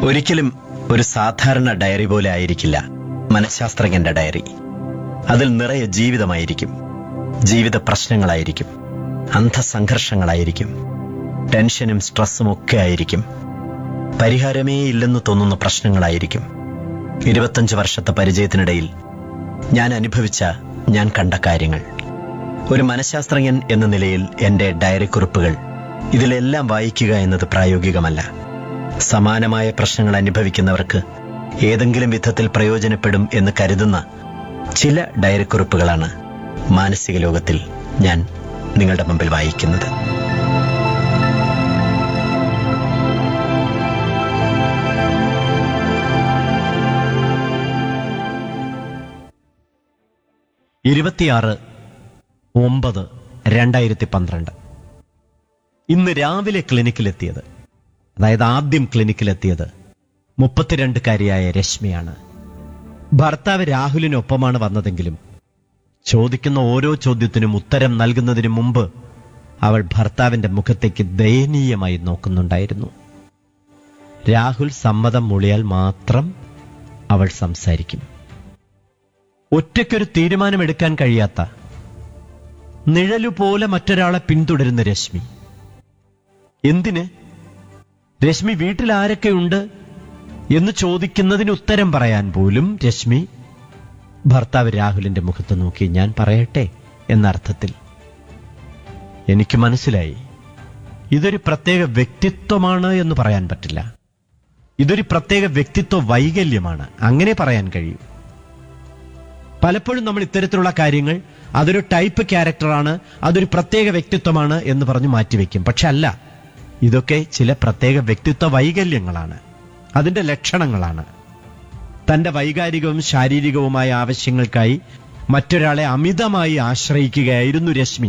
ഒരിക്കലും ഒരു സാധാരണ ഡയറി പോലെ ആയിരിക്കില്ല മനഃശാസ്ത്രജ്ഞന്റെ ഡയറി അതിൽ നിറയെ ജീവിതമായിരിക്കും ജീവിത പ്രശ്നങ്ങളായിരിക്കും അന്ധസംഘർഷങ്ങളായിരിക്കും ടെൻഷനും സ്ട്രെസ്സും ഒക്കെ ആയിരിക്കും പരിഹാരമേ ഇല്ലെന്ന് തോന്നുന്ന പ്രശ്നങ്ങളായിരിക്കും ഇരുപത്തഞ്ച് വർഷത്തെ പരിചയത്തിനിടയിൽ ഞാൻ അനുഭവിച്ച ഞാൻ കണ്ട കാര്യങ്ങൾ ഒരു മനഃശാസ്ത്രജ്ഞൻ എന്ന നിലയിൽ എന്റെ ഡയറി കുറിപ്പുകൾ ഇതിലെല്ലാം വായിക്കുക എന്നത് പ്രായോഗികമല്ല സമാനമായ പ്രശ്നങ്ങൾ അനുഭവിക്കുന്നവർക്ക് ഏതെങ്കിലും വിധത്തിൽ പ്രയോജനപ്പെടും എന്ന് കരുതുന്ന ചില ഡയറി കുറിപ്പുകളാണ് മാനസിക ലോകത്തിൽ ഞാൻ നിങ്ങളുടെ മുമ്പിൽ വായിക്കുന്നത് ഇരുപത്തിയാറ് ഒമ്പത് രണ്ടായിരത്തി പന്ത്രണ്ട് ഇന്ന് രാവിലെ ക്ലിനിക്കിലെത്തിയത് അതായത് ആദ്യം ക്ലിനിക്കിലെത്തിയത് മുപ്പത്തിരണ്ടുകാരിയായ രശ്മിയാണ് ഭർത്താവ് രാഹുലിനൊപ്പമാണ് വന്നതെങ്കിലും ചോദിക്കുന്ന ഓരോ ചോദ്യത്തിനും ഉത്തരം നൽകുന്നതിന് മുമ്പ് അവൾ ഭർത്താവിന്റെ മുഖത്തേക്ക് ദയനീയമായി നോക്കുന്നുണ്ടായിരുന്നു രാഹുൽ സമ്മതം മൂളിയാൽ മാത്രം അവൾ സംസാരിക്കും ഒറ്റയ്ക്കൊരു തീരുമാനമെടുക്കാൻ കഴിയാത്ത നിഴലുപോലെ മറ്റൊരാളെ പിന്തുടരുന്ന രശ്മി എന്തിന് രശ്മി വീട്ടിൽ ആരൊക്കെയുണ്ട് എന്ന് ചോദിക്കുന്നതിന് ഉത്തരം പറയാൻ പോലും രശ്മി ഭർത്താവ് രാഹുലിന്റെ മുഖത്ത് നോക്കി ഞാൻ പറയട്ടെ എന്ന അർത്ഥത്തിൽ എനിക്ക് മനസ്സിലായി ഇതൊരു പ്രത്യേക വ്യക്തിത്വമാണ് എന്ന് പറയാൻ പറ്റില്ല ഇതൊരു പ്രത്യേക വ്യക്തിത്വ വൈകല്യമാണ് അങ്ങനെ പറയാൻ കഴിയും പലപ്പോഴും നമ്മൾ ഇത്തരത്തിലുള്ള കാര്യങ്ങൾ അതൊരു ടൈപ്പ് ക്യാരക്ടറാണ് അതൊരു പ്രത്യേക വ്യക്തിത്വമാണ് എന്ന് പറഞ്ഞ് മാറ്റിവെക്കും പക്ഷെ അല്ല ഇതൊക്കെ ചില പ്രത്യേക വ്യക്തിത്വ വൈകല്യങ്ങളാണ് അതിന്റെ ലക്ഷണങ്ങളാണ് തന്റെ വൈകാരികവും ശാരീരികവുമായ ആവശ്യങ്ങൾക്കായി മറ്റൊരാളെ അമിതമായി ആശ്രയിക്കുകയായിരുന്നു രശ്മി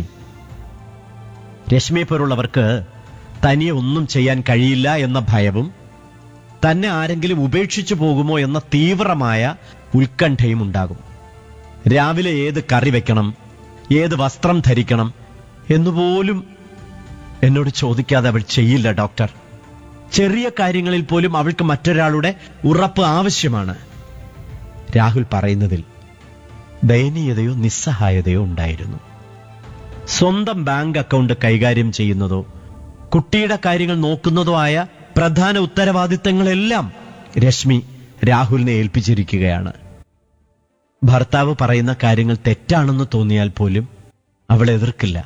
രശ്മിയെ പോലുള്ളവർക്ക് തനിയെ ഒന്നും ചെയ്യാൻ കഴിയില്ല എന്ന ഭയവും തന്നെ ആരെങ്കിലും ഉപേക്ഷിച്ചു പോകുമോ എന്ന തീവ്രമായ ഉത്കണ്ഠയും ഉണ്ടാകും രാവിലെ ഏത് കറി വെക്കണം ഏത് വസ്ത്രം ധരിക്കണം എന്നുപോലും എന്നോട് ചോദിക്കാതെ അവൾ ചെയ്യില്ല ഡോക്ടർ ചെറിയ കാര്യങ്ങളിൽ പോലും അവൾക്ക് മറ്റൊരാളുടെ ഉറപ്പ് ആവശ്യമാണ് രാഹുൽ പറയുന്നതിൽ ദയനീയതയോ നിസ്സഹായതയോ ഉണ്ടായിരുന്നു സ്വന്തം ബാങ്ക് അക്കൗണ്ട് കൈകാര്യം ചെയ്യുന്നതോ കുട്ടിയുടെ കാര്യങ്ങൾ നോക്കുന്നതോ ആയ പ്രധാന ഉത്തരവാദിത്തങ്ങളെല്ലാം രശ്മി രാഹുലിനെ ഏൽപ്പിച്ചിരിക്കുകയാണ് ഭർത്താവ് പറയുന്ന കാര്യങ്ങൾ തെറ്റാണെന്ന് തോന്നിയാൽ പോലും അവൾ എതിർക്കില്ല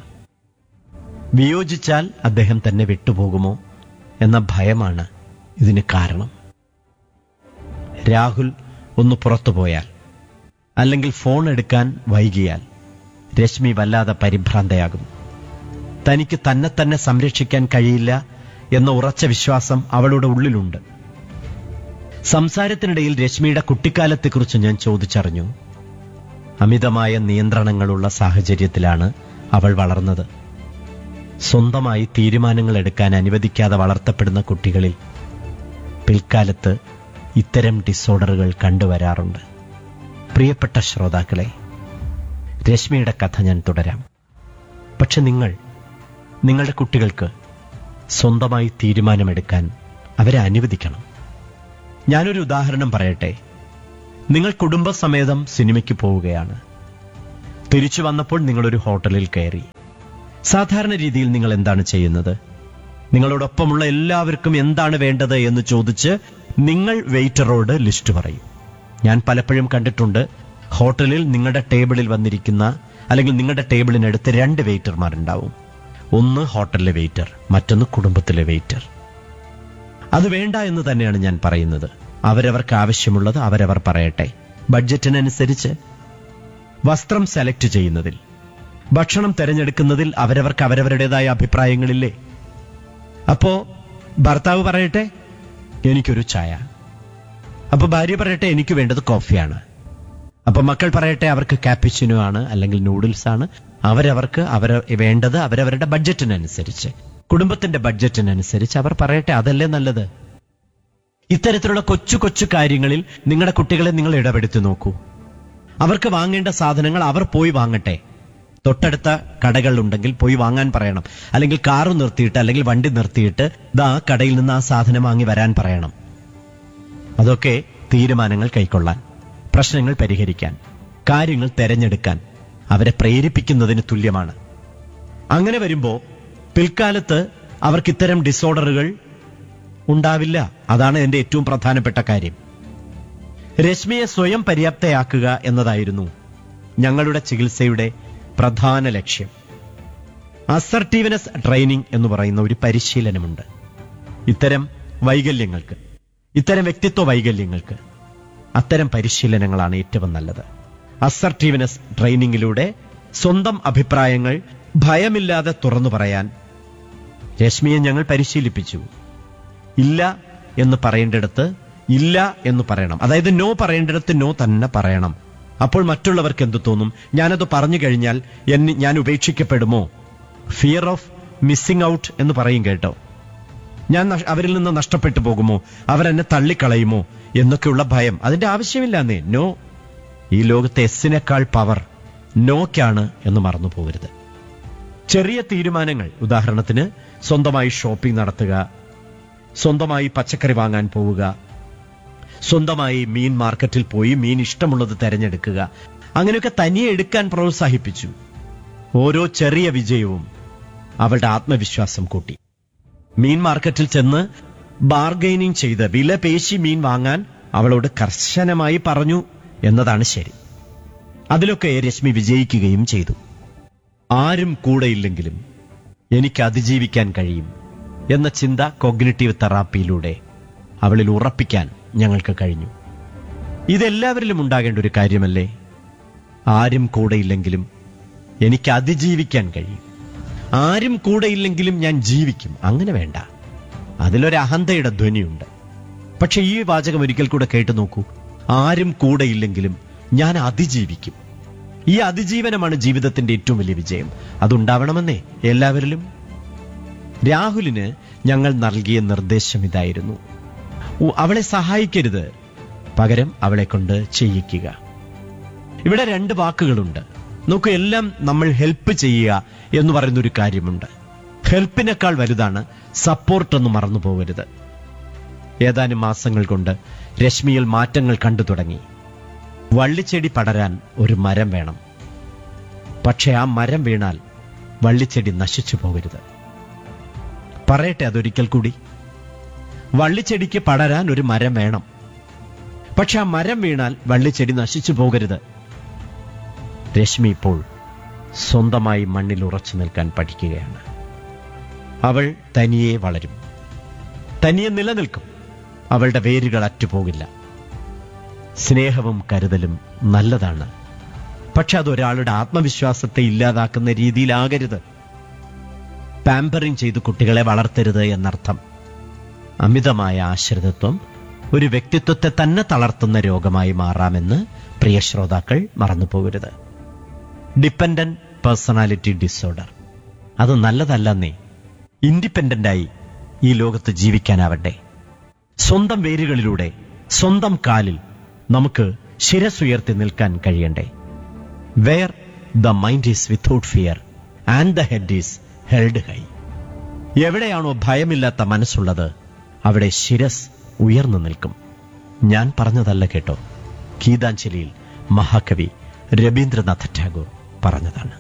വിയോജിച്ചാൽ അദ്ദേഹം തന്നെ വിട്ടുപോകുമോ എന്ന ഭയമാണ് ഇതിന് കാരണം രാഹുൽ ഒന്ന് പുറത്തുപോയാൽ അല്ലെങ്കിൽ ഫോൺ എടുക്കാൻ വൈകിയാൽ രശ്മി വല്ലാതെ പരിഭ്രാന്തയാകും തനിക്ക് തന്നെ തന്നെ സംരക്ഷിക്കാൻ കഴിയില്ല എന്ന ഉറച്ച വിശ്വാസം അവളുടെ ഉള്ളിലുണ്ട് സംസാരത്തിനിടയിൽ രശ്മിയുടെ കുട്ടിക്കാലത്തെക്കുറിച്ച് ഞാൻ ചോദിച്ചറിഞ്ഞു അമിതമായ നിയന്ത്രണങ്ങളുള്ള സാഹചര്യത്തിലാണ് അവൾ വളർന്നത് സ്വന്തമായി തീരുമാനങ്ങൾ എടുക്കാൻ അനുവദിക്കാതെ വളർത്തപ്പെടുന്ന കുട്ടികളിൽ പിൽക്കാലത്ത് ഇത്തരം ഡിസോർഡറുകൾ കണ്ടുവരാറുണ്ട് പ്രിയപ്പെട്ട ശ്രോതാക്കളെ രശ്മിയുടെ കഥ ഞാൻ തുടരാം പക്ഷെ നിങ്ങൾ നിങ്ങളുടെ കുട്ടികൾക്ക് സ്വന്തമായി തീരുമാനമെടുക്കാൻ അവരെ അനുവദിക്കണം ഞാനൊരു ഉദാഹരണം പറയട്ടെ നിങ്ങൾ കുടുംബസമേതം സിനിമയ്ക്ക് പോവുകയാണ് തിരിച്ചു വന്നപ്പോൾ നിങ്ങളൊരു ഹോട്ടലിൽ കയറി സാധാരണ രീതിയിൽ നിങ്ങൾ എന്താണ് ചെയ്യുന്നത് നിങ്ങളോടൊപ്പമുള്ള എല്ലാവർക്കും എന്താണ് വേണ്ടത് എന്ന് ചോദിച്ച് നിങ്ങൾ വെയിറ്ററോട് ലിസ്റ്റ് പറയും ഞാൻ പലപ്പോഴും കണ്ടിട്ടുണ്ട് ഹോട്ടലിൽ നിങ്ങളുടെ ടേബിളിൽ വന്നിരിക്കുന്ന അല്ലെങ്കിൽ നിങ്ങളുടെ ടേബിളിനടുത്ത് രണ്ട് വെയിറ്റർമാരുണ്ടാവും ഒന്ന് ഹോട്ടലിലെ വെയിറ്റർ മറ്റൊന്ന് കുടുംബത്തിലെ വെയിറ്റർ അത് വേണ്ട എന്ന് തന്നെയാണ് ഞാൻ പറയുന്നത് അവരവർക്ക് ആവശ്യമുള്ളത് അവരവർ പറയട്ടെ ബഡ്ജറ്റിനനുസരിച്ച് വസ്ത്രം സെലക്ട് ചെയ്യുന്നതിൽ ഭക്ഷണം തിരഞ്ഞെടുക്കുന്നതിൽ അവരവർക്ക് അവരവരുടേതായ അഭിപ്രായങ്ങളില്ലേ അപ്പോ ഭർത്താവ് പറയട്ടെ എനിക്കൊരു ചായ അപ്പൊ ഭാര്യ പറയട്ടെ എനിക്ക് വേണ്ടത് കോഫിയാണ് അപ്പൊ മക്കൾ പറയട്ടെ അവർക്ക് കാപ്പിച്ചിനോ ആണ് അല്ലെങ്കിൽ നൂഡിൽസ് ആണ് അവരവർക്ക് അവർ വേണ്ടത് അവരവരുടെ ബഡ്ജറ്റിനനുസരിച്ച് കുടുംബത്തിന്റെ ബഡ്ജറ്റിനനുസരിച്ച് അവർ പറയട്ടെ അതല്ലേ നല്ലത് ഇത്തരത്തിലുള്ള കൊച്ചു കൊച്ചു കാര്യങ്ങളിൽ നിങ്ങളുടെ കുട്ടികളെ നിങ്ങൾ ഇടപെടുത്തി നോക്കൂ അവർക്ക് വാങ്ങേണ്ട സാധനങ്ങൾ അവർ പോയി വാങ്ങട്ടെ തൊട്ടടുത്ത കടകളുണ്ടെങ്കിൽ പോയി വാങ്ങാൻ പറയണം അല്ലെങ്കിൽ കാറ് നിർത്തിയിട്ട് അല്ലെങ്കിൽ വണ്ടി നിർത്തിയിട്ട് ദാ കടയിൽ നിന്ന് ആ സാധനം വാങ്ങി വരാൻ പറയണം അതൊക്കെ തീരുമാനങ്ങൾ കൈക്കൊള്ളാൻ പ്രശ്നങ്ങൾ പരിഹരിക്കാൻ കാര്യങ്ങൾ തെരഞ്ഞെടുക്കാൻ അവരെ പ്രേരിപ്പിക്കുന്നതിന് തുല്യമാണ് അങ്ങനെ വരുമ്പോ പിൽക്കാലത്ത് അവർക്ക് ഇത്തരം ഡിസോർഡറുകൾ ഉണ്ടാവില്ല അതാണ് എന്റെ ഏറ്റവും പ്രധാനപ്പെട്ട കാര്യം രശ്മിയെ സ്വയം പര്യാപ്തയാക്കുക എന്നതായിരുന്നു ഞങ്ങളുടെ ചികിത്സയുടെ പ്രധാന ലക്ഷ്യം അസർട്ടീവ്നെസ് ട്രെയിനിങ് എന്ന് പറയുന്ന ഒരു പരിശീലനമുണ്ട് ഇത്തരം വൈകല്യങ്ങൾക്ക് ഇത്തരം വ്യക്തിത്വ വൈകല്യങ്ങൾക്ക് അത്തരം പരിശീലനങ്ങളാണ് ഏറ്റവും നല്ലത് അസർട്ടീവ്നെസ് ട്രെയിനിങ്ങിലൂടെ സ്വന്തം അഭിപ്രായങ്ങൾ ഭയമില്ലാതെ തുറന്നു പറയാൻ രശ്മിയെ ഞങ്ങൾ പരിശീലിപ്പിച്ചു ഇല്ല എന്ന് പറയേണ്ടിടത്ത് ഇല്ല എന്ന് പറയണം അതായത് നോ പറയേണ്ടിടത്ത് നോ തന്നെ പറയണം അപ്പോൾ മറ്റുള്ളവർക്ക് എന്ത് തോന്നും ഞാനത് പറഞ്ഞു കഴിഞ്ഞാൽ എന്നെ ഞാൻ ഉപേക്ഷിക്കപ്പെടുമോ ഫിയർ ഓഫ് മിസ്സിംഗ് ഔട്ട് എന്ന് പറയും കേട്ടോ ഞാൻ നഷ്- അവരിൽ നിന്ന് നഷ്ടപ്പെട്ടു പോകുമോ അവരെന്നെ തള്ളിക്കളയുമോ എന്നൊക്കെയുള്ള ഭയം അതിന്റെ ആവശ്യമില്ലാന്നേ നോ ഈ ലോകത്തെ എസ്സിനേക്കാൾ പവർ നോക്കാണ് എന്ന് മറന്നു പോകരുത് ചെറിയ തീരുമാനങ്ങൾ ഉദാഹരണത്തിന് സ്വന്തമായി ഷോപ്പിംഗ് നടത്തുക സ്വന്തമായി പച്ചക്കറി വാങ്ങാൻ പോവുക സ്വന്തമായി മീൻ മാർക്കറ്റിൽ പോയി മീൻ ഇഷ്ടമുള്ളത് തെരഞ്ഞെടുക്കുക അങ്ങനെയൊക്കെ തനിയെ എടുക്കാൻ പ്രോത്സാഹിപ്പിച്ചു ഓരോ ചെറിയ വിജയവും അവളുടെ ആത്മവിശ്വാസം കൂട്ടി മീൻ മാർക്കറ്റിൽ ചെന്ന് ബാർഗൈനിങ് ചെയ്ത് വില പേശി മീൻ വാങ്ങാൻ അവളോട് കർശനമായി പറഞ്ഞു എന്നതാണ് ശരി അതിലൊക്കെ രശ്മി വിജയിക്കുകയും ചെയ്തു ആരും കൂടെയില്ലെങ്കിലും എനിക്ക് അതിജീവിക്കാൻ കഴിയും എന്ന ചിന്ത കോഗ്നിറ്റീവ് തെറാപ്പിയിലൂടെ അവളിൽ ഉറപ്പിക്കാൻ ഞങ്ങൾക്ക് കഴിഞ്ഞു ഇതെല്ലാവരിലും ഉണ്ടാകേണ്ട ഒരു കാര്യമല്ലേ ആരും കൂടെയില്ലെങ്കിലും എനിക്ക് അതിജീവിക്കാൻ കഴിയും ആരും കൂടെയില്ലെങ്കിലും ഞാൻ ജീവിക്കും അങ്ങനെ വേണ്ട അതിലൊരു അഹന്തയുടെ ധ്വനിയുണ്ട് പക്ഷെ ഈ വാചകം ഒരിക്കൽ കൂടെ കേട്ടു നോക്കൂ ആരും കൂടെയില്ലെങ്കിലും ഞാൻ അതിജീവിക്കും ഈ അതിജീവനമാണ് ജീവിതത്തിന്റെ ഏറ്റവും വലിയ വിജയം അതുണ്ടാവണമെന്നേ എല്ലാവരിലും രാഹുലിന് ഞങ്ങൾ നൽകിയ നിർദ്ദേശം ഇതായിരുന്നു ഉ- അവളെ സഹായിക്കരുത് പകരം അവളെ കൊണ്ട് ചെയ്യിക്കുക ഇവിടെ രണ്ട് വാക്കുകളുണ്ട് നോക്കൂ എല്ലാം നമ്മൾ ഹെൽപ്പ് ചെയ്യുക എന്ന് പറയുന്ന ഒരു കാര്യമുണ്ട് ഹെൽപ്പിനേക്കാൾ വലുതാണ് സപ്പോർട്ട് എന്ന് മറന്നു പോകരുത് ഏതാനും മാസങ്ങൾ കൊണ്ട് രശ്മിയിൽ മാറ്റങ്ങൾ കണ്ടു തുടങ്ങി വള്ളിച്ചെടി പടരാൻ ഒരു മരം വേണം പക്ഷെ ആ മരം വീണാൽ വള്ളിച്ചെടി നശിച്ചു പോകരുത് പറയട്ടെ അതൊരിക്കൽ കൂടി വള്ളിച്ചെടിക്ക് പടരാൻ ഒരു മരം വേണം പക്ഷെ ആ മരം വീണാൽ വള്ളിച്ചെടി നശിച്ചു പോകരുത് രശ്മി ഇപ്പോൾ സ്വന്തമായി മണ്ണിൽ ഉറച്ചു നിൽക്കാൻ പഠിക്കുകയാണ് അവൾ തനിയെ വളരും തനിയെ നിലനിൽക്കും അവളുടെ വേരുകൾ അറ്റുപോകില്ല സ്നേഹവും കരുതലും നല്ലതാണ് പക്ഷെ അത് ഒരാളുടെ ആത്മവിശ്വാസത്തെ ഇല്ലാതാക്കുന്ന രീതിയിലാകരുത് പാമ്പറിംഗ് ചെയ്ത് കുട്ടികളെ വളർത്തരുത് എന്നർത്ഥം അമിതമായ ആശ്രിതത്വം ഒരു വ്യക്തിത്വത്തെ തന്നെ തളർത്തുന്ന രോഗമായി മാറാമെന്ന് പ്രിയ ശ്രോതാക്കൾ മറന്നുപോകരുത് ഡിപ്പെൻഡന്റ് പേഴ്സണാലിറ്റി ഡിസോർഡർ അത് നല്ലതല്ലെന്നേ ഇൻഡിപെൻഡന്റായി ഈ ലോകത്ത് ജീവിക്കാനാവട്ടെ സ്വന്തം വേരുകളിലൂടെ സ്വന്തം കാലിൽ നമുക്ക് ശിരസുയർത്തി നിൽക്കാൻ കഴിയണ്ടേ where the mind is without fear and the head is held high എവിടെയാണോ ഭയമില്ലാത്ത മനസ്സുള്ളത് അവിടെ ശിരസ് ഉയർന്നു നിൽക്കും ഞാൻ പറഞ്ഞതല്ല കേട്ടോ ഗീതാഞ്ജലിയിൽ മഹാകവി രവീന്ദ്രനാഥ ടാഗോർ പറഞ്ഞതാണ്